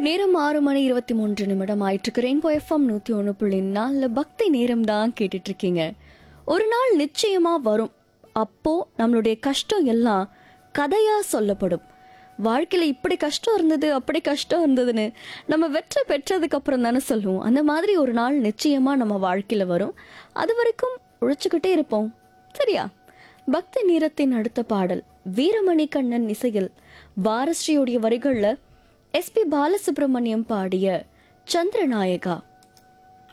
நேரம் ஆறு மணி இருபத்தி மூன்று நிமிடம் ஆயிட்டு ரெயின்போ எஃப்எம் நூத்தி ஒன்று புள்ளி நாலுல பக்தி நேரம் தான் கேட்டுட்டு இருக்கீங்க ஒரு நாள் நிச்சயமா வரும் அப்போ நம்மளுடைய கஷ்டம் எல்லாம் கதையா சொல்லப்படும் வாழ்க்கையில இப்படி கஷ்டம் இருந்தது அப்படி கஷ்டம் இருந்ததுன்னு நம்ம வெற்றி பெற்றதுக்கு அப்புறம் தானே சொல்லுவோம் அந்த மாதிரி ஒரு நாள் நிச்சயமா நம்ம வாழ்க்கையில வரும் அது வரைக்கும் உழைச்சுக்கிட்டே இருப்போம் சரியா பக்தி நீரத்தின் அடுத்த பாடல் வீரமணி கண்ணன் இசையில் பாரஸ்ரீயுடைய வரிகள்ல எஸ்பி பாலசுப்ரமணியம் பாடிய சந்திரநாயகா